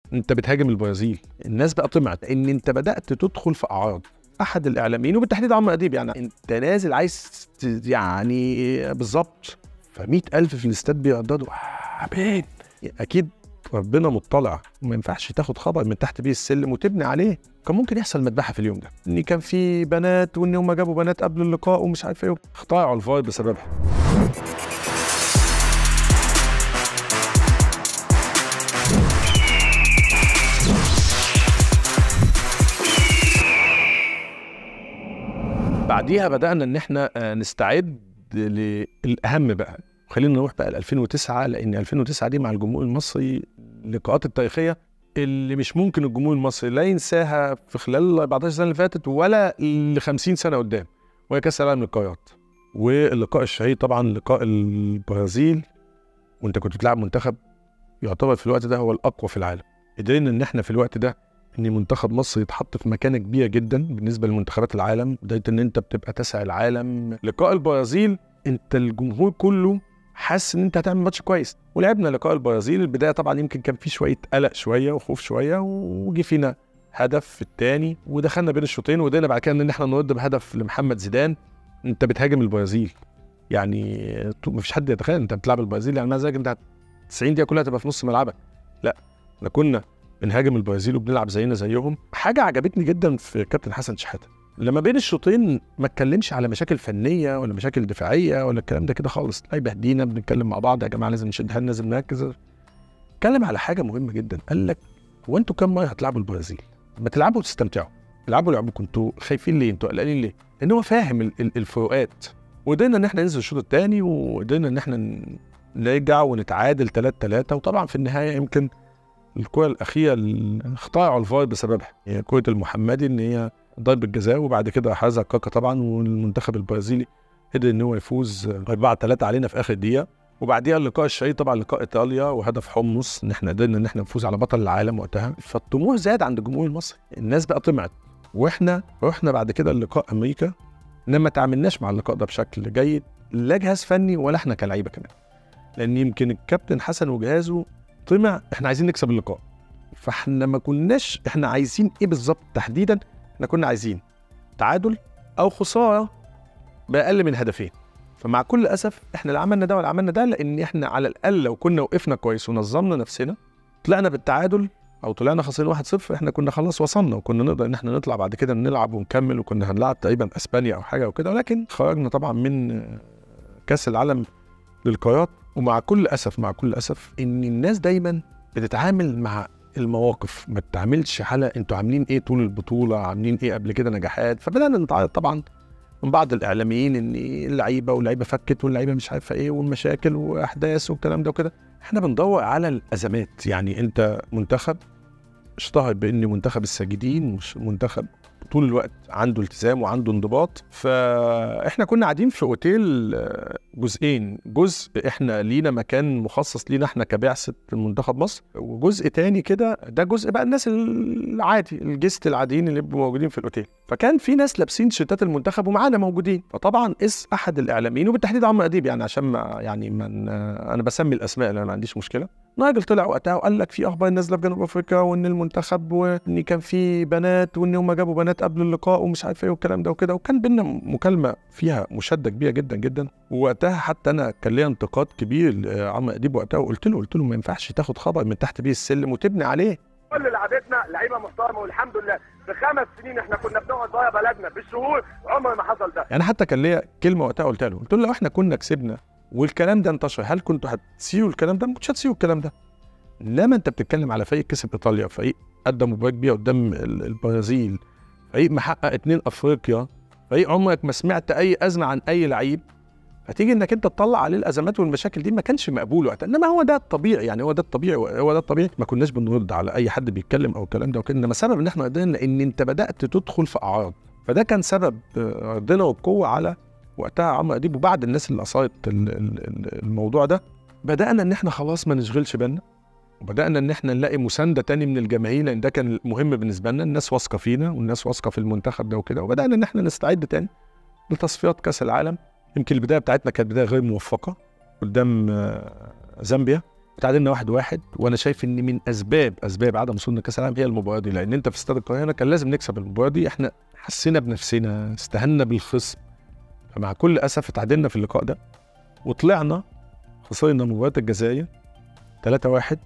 انت بتهاجم البرازيل الناس بقى طمعت ان انت بدات تدخل في اعراض احد الاعلاميين وبالتحديد عمرو اديب يعني انت نازل عايز ت- يعني بالظبط ف ألف في الاستاد بيرددوا عبيد اكيد ربنا مطلع وما ينفعش تاخد خبر من تحت بيه السلم وتبني عليه كان ممكن يحصل مذبحه في اليوم ده ان كان في بنات وان هم جابوا بنات قبل اللقاء ومش عارف ايه اخترعوا الفار بسببها بعديها بدأنا إن إحنا آه، نستعد للأهم بقى خلينا نروح بقى ل 2009 لأن 2009 دي مع الجمهور المصري اللقاءات التاريخية اللي مش ممكن الجمهور المصري لا ينساها في خلال ال 14 سنة اللي فاتت ولا ل 50 سنة قدام وهي كأس العالم للقارات واللقاء الشهير طبعا لقاء البرازيل وأنت كنت بتلعب منتخب يعتبر في الوقت ده هو الأقوى في العالم قدرنا إن إحنا في الوقت ده ان منتخب مصر يتحط في مكانه كبيره جدا بالنسبه لمنتخبات العالم بدايه ان انت بتبقى تسع العالم لقاء البرازيل انت الجمهور كله حاسس ان انت هتعمل ماتش كويس ولعبنا لقاء البرازيل البدايه طبعا يمكن كان في شويه قلق شويه وخوف شويه وجي فينا هدف في الثاني ودخلنا بين الشوطين وقدرنا بعد كده ان احنا نرد بهدف لمحمد زيدان انت بتهاجم البرازيل يعني مفيش حد يتخيل انت بتلعب البرازيل يعني معنى ذلك انت 90 دقيقه كلها تبقى في نص ملعبك لا احنا كنا بنهاجم البرازيل وبنلعب زينا زيهم حاجه عجبتني جدا في كابتن حسن شحاته لما بين الشوطين ما اتكلمش على مشاكل فنيه ولا مشاكل دفاعيه ولا الكلام ده كده خالص لا يبهدينا بنتكلم مع بعض يا جماعه لازم نشد حيلنا لازم نركز اتكلم على حاجه مهمه جدا قال لك هو انتوا كام مره هتلعبوا البرازيل ما تلعبوا وتستمتعوا العبوا لعبكم انتوا خايفين ليه انتوا قلقانين ليه لان هو فاهم ال- ال- الفروقات وقدرنا ان احنا ننزل الشوط الثاني وقدرنا ان احنا ن- نرجع ونتعادل 3 3 وطبعا في النهايه يمكن الكرة الأخيرة اللي اخترعوا الفار بسببها هي كرة المحمدي إن هي ضربة جزاء وبعد كده حازها كاكا طبعا والمنتخب البرازيلي قدر إن هو يفوز 4 3 علينا في آخر دقيقة وبعديها اللقاء الشهير طبعا لقاء ايطاليا وهدف حمص ان احنا قدرنا ان احنا نفوز على بطل العالم وقتها فالطموح زاد عند الجمهور المصري الناس بقى طمعت واحنا رحنا بعد كده لقاء امريكا انما ما تعاملناش مع اللقاء ده بشكل جيد لا جهاز فني ولا احنا كلعيبه كمان لان يمكن الكابتن حسن وجهازه طمع احنا عايزين نكسب اللقاء فاحنا ما كناش احنا عايزين ايه بالظبط تحديدا احنا كنا عايزين تعادل او خساره باقل من هدفين فمع كل اسف احنا لا عملنا ده ولا عملنا ده لان احنا على الاقل لو كنا وقفنا كويس ونظمنا نفسنا طلعنا بالتعادل او طلعنا خاسرين 1-0 احنا كنا خلاص وصلنا وكنا نقدر ان احنا نطلع بعد كده نلعب ونكمل وكنا هنلعب تقريبا اسبانيا او حاجه وكده ولكن خرجنا طبعا من كاس العالم للقارات ومع كل اسف مع كل اسف ان الناس دايما بتتعامل مع المواقف ما بتعملش حالة انتوا عاملين ايه طول البطولة عاملين ايه قبل كده نجاحات فبدأنا نتعرض طبعا من بعض الاعلاميين ان اللعيبه واللعيبه فكت واللعيبه مش عارفه ايه والمشاكل واحداث والكلام ده وكده احنا بندور على الازمات يعني انت منتخب اشتهر بان منتخب الساجدين مش منتخب طول الوقت عنده التزام وعنده انضباط فاحنا كنا قاعدين في اوتيل آه، جزئين جزء احنا لينا مكان مخصص لينا احنا كبعثه منتخب مصر وجزء تاني كده ده جزء بقى الناس العادي الجست العاديين اللي بيبقوا موجودين في الاوتيل فكان في ناس لابسين تيشيرتات المنتخب ومعانا موجودين فطبعا اس احد الاعلاميين وبالتحديد عمرو اديب يعني عشان ما يعني من انا بسمي الاسماء لان ما عنديش مشكله ناجل طلع وقتها وقال لك في اخبار نازله في جنوب افريقيا وان المنتخب وان كان في بنات وان هم جابوا بنات قبل اللقاء ومش عارف ايه والكلام ده وكده وكان بينا مكالمه فيها مشاده كبيره جدا جدا ووقتها حتى انا كان ليا انتقاد كبير لعمرو اديب وقتها وقلت له قلت له ما ينفعش تاخد خبر من تحت بيه السلم وتبني عليه كل لعبتنا لعيبه محترمه والحمد لله في خمس سنين احنا كنا بنقعد ضايع بلدنا بالشهور عمر ما حصل ده يعني حتى كان ليا كلمه وقتها قلتها له قلت له لو احنا كنا كسبنا والكلام ده انتشر هل كنتوا هتسيروا الكلام ده ما كنتش هتسيروا الكلام ده انما انت بتتكلم على فريق كسب ايطاليا فريق قدم مباراه كبيره قدام ال- البرازيل فريق محقق اتنين افريقيا فريق عمرك ما سمعت اي ازمه عن اي لعيب فتيجي انك انت تطلع عليه الازمات والمشاكل دي ما كانش مقبول وقتها انما هو ده الطبيعي يعني هو ده الطبيعي هو ده الطبيعي ما كناش بنرد على اي حد بيتكلم او الكلام ده وكده انما سبب ان احنا قدرنا ان انت بدات تدخل في اعراض فده كان سبب آه، ردنا وبقوه على وقتها عمرو اديب وبعد الناس اللي اثارت ال- ال- ال- الموضوع ده بدانا ان احنا خلاص ما نشغلش بالنا وبدانا ان احنا نلاقي مسانده تاني من الجماهير لان ده كان مهم بالنسبه لنا الناس واثقه فينا والناس واثقه في المنتخب ده وكده وبدانا ان احنا نستعد تاني لتصفيات كاس العالم يمكن البدايه بتاعتنا كانت بدايه غير موفقه قدام آه، زامبيا تعادلنا واحد واحد وانا شايف ان من اسباب اسباب عدم وصولنا كاس العالم هي المباراه دي لان انت في استاد القاهره هنا كان لازم نكسب المباراه دي احنا حسينا بنفسنا استهنا بالخصم فمع كل اسف اتعادلنا في اللقاء ده وطلعنا خسرنا مباراه الجزائر 3 1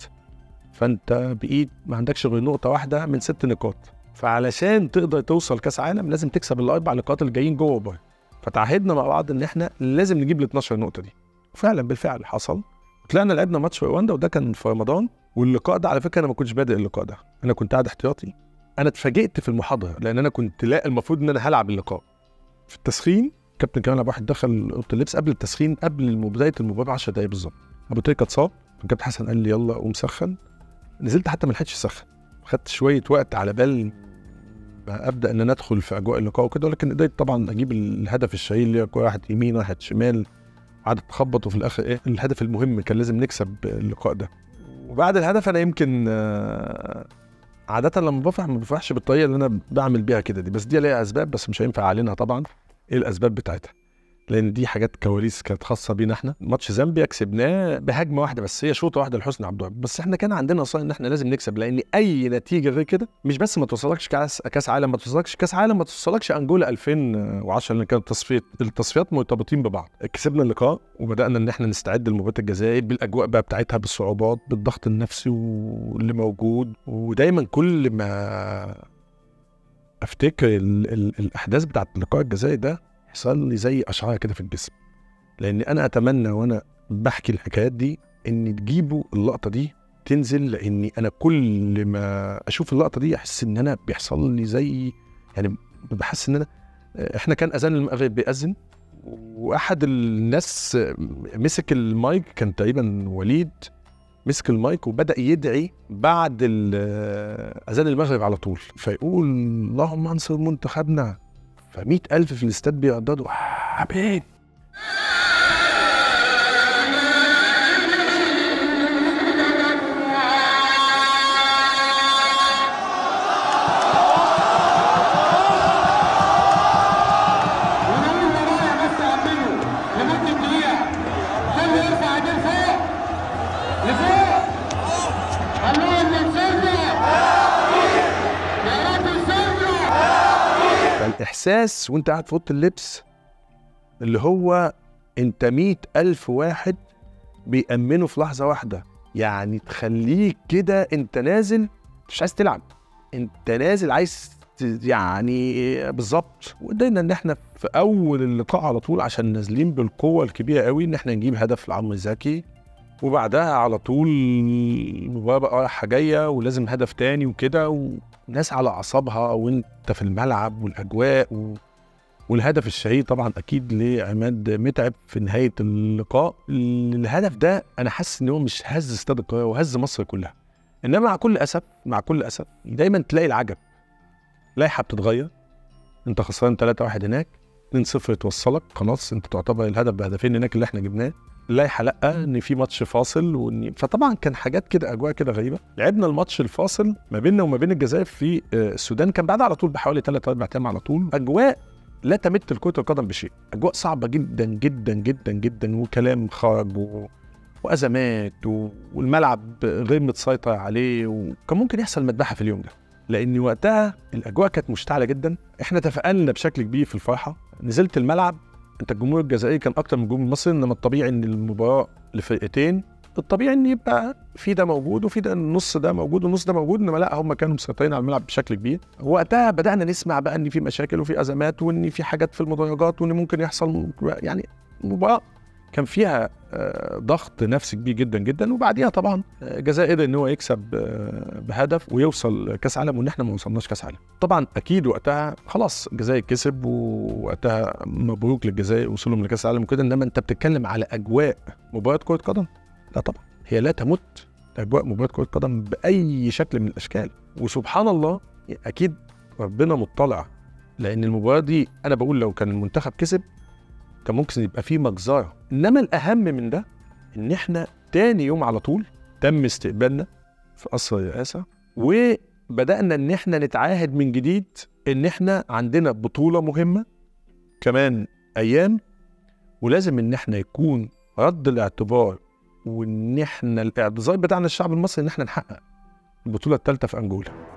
فانت بايد ما عندكش غير نقطه واحده من ست نقاط فعلشان تقدر توصل كاس عالم لازم تكسب الاربع نقاط اللي جايين جوه وبره فتعهدنا مع بعض ان احنا لازم نجيب ال 12 نقطه دي وفعلا بالفعل حصل طلعنا لعبنا ماتش في رواندا وده كان في رمضان واللقاء ده على فكره انا ما كنتش بادئ اللقاء ده انا كنت قاعد احتياطي انا اتفاجئت في المحاضره لان انا كنت لا المفروض ان انا هلعب اللقاء في التسخين كابتن كمال ابو واحد دخل اوضه اللبس قبل التسخين قبل بدايه المباراه ب 10 دقايق بالظبط ابو تريكه اتصاب كابتن حسن قال لي يلا قوم سخن نزلت حتى ما لحقتش اسخن خدت شويه وقت على بال ما ابدا ان انا ادخل في اجواء اللقاء وكده ولكن قدرت طبعا اجيب الهدف الشهير اللي هو واحد يمين واحد شمال قعدت تخبط وفي الاخر ايه الهدف المهم كان لازم نكسب اللقاء ده وبعد الهدف انا يمكن آه، عادة لما بفرح ما بفرحش بالطريقة اللي أنا بعمل بيها كده دي بس دي ليها أسباب بس مش هينفع أعلنها طبعا إيه الأسباب بتاعتها لان دي حاجات كواليس كانت خاصه بينا احنا ماتش زامبيا كسبناه بهجمه واحده بس هي شوطه واحده لحسني عبد الوهاب بس احنا كان عندنا اصلا ان احنا لازم نكسب لان اي نتيجه غير كده مش بس ما توصلكش كاس كاس عالم ما توصلكش كاس عالم ما توصلكش انجولا 2010 لان كانت التصفيات التصفيات مرتبطين ببعض كسبنا اللقاء وبدانا ان احنا نستعد لمباراه الجزائر بالاجواء بقى بتاعتها بالصعوبات بالضغط النفسي واللي موجود ودايما كل ما افتكر ال ال الاحداث بتاعت لقاء الجزائر ده يحصل لي زي اشعار كده في الجسم لان انا اتمنى وانا بحكي الحكايات دي ان تجيبوا اللقطه دي تنزل لاني انا كل ما اشوف اللقطه دي احس ان انا بيحصل لي زي يعني بحس ان انا احنا كان اذان المغرب بيأذن واحد الناس مسك المايك كان تقريبا وليد مسك المايك وبدا يدعي بعد اذان المغرب على طول فيقول اللهم انصر منتخبنا ف ألف في الاستاد بيرددوا عبيد احساس وانت قاعد في اوضه اللبس اللي هو انت مئة ألف واحد بيأمنوا في لحظة واحدة يعني تخليك كده انت نازل مش عايز تلعب انت نازل عايز يعني بالظبط وقدرنا ان احنا في اول اللقاء على طول عشان نازلين بالقوه الكبيره قوي ان احنا نجيب هدف لعمرو زكي وبعدها على طول المباراه بقى رايحه جايه ولازم هدف تاني وكده وناس على اعصابها وانت في الملعب والاجواء و... والهدف الشهير طبعا اكيد لعماد متعب في نهايه اللقاء الهدف ده انا حاسس ان هو مش هز استاد القاهره وهز مصر كلها انما مع كل اسف مع كل اسف دايما تلاقي العجب لائحه بتتغير انت خسران 3 1 هناك 2 0 توصلك خلاص انت تعتبر الهدف بهدفين هناك اللي احنا جبناه اللائحه لا ان في ماتش فاصل وان فطبعا كان حاجات كده اجواء كده غريبه لعبنا الماتش الفاصل ما بيننا وما بين الجزائر في آه، السودان كان بعدها على طول بحوالي 3 4 ايام على طول اجواء لا تمت الكره القدم بشيء اجواء صعبه جدا جدا جدا جدا وكلام خرج و... وازمات و... والملعب غير متسيطر عليه وكان ممكن يحصل مذبحه في اليوم ده لان وقتها الاجواء كانت مشتعله جدا احنا تفائلنا بشكل كبير في الفرحه نزلت الملعب انت الجمهور الجزائري كان اكتر من الجمهور المصري انما الطبيعي ان المباراه لفرقتين الطبيعي ان يبقى في ده موجود وفي ده النص ده موجود والنص ده موجود انما لا هم كانوا مسيطرين على الملعب بشكل كبير وقتها بدانا نسمع بقى ان في مشاكل وفي ازمات وان في حاجات في المدرجات وان ممكن يحصل يعني مباراه كان فيها آه، ضغط نفسي كبير جدا جدا وبعديها طبعا الجزائر آه، قدر ان هو يكسب آه، بهدف ويوصل كاس عالم وان احنا ما وصلناش كاس عالم طبعا اكيد وقتها خلاص الجزائر كسب ووقتها مبروك للجزائر وصولهم لكاس العالم وكده انما انت بتتكلم على اجواء مباراه كره قدم لا طبعا هي لا تمت اجواء مباراه كره قدم باي شكل من الاشكال وسبحان الله اكيد ربنا مطلع لان المباراه دي انا بقول لو كان المنتخب كسب كان ممكن يبقى فيه مجزره انما الاهم من ده ان احنا تاني يوم على طول تم استقبالنا في قصر الرئاسه وبدانا ان احنا نتعاهد من جديد ان احنا عندنا بطوله مهمه كمان ايام ولازم ان احنا يكون رد الاعتبار وان احنا الاعتذار بتاعنا الشعب المصري ان احنا نحقق البطوله الثالثه في انجولا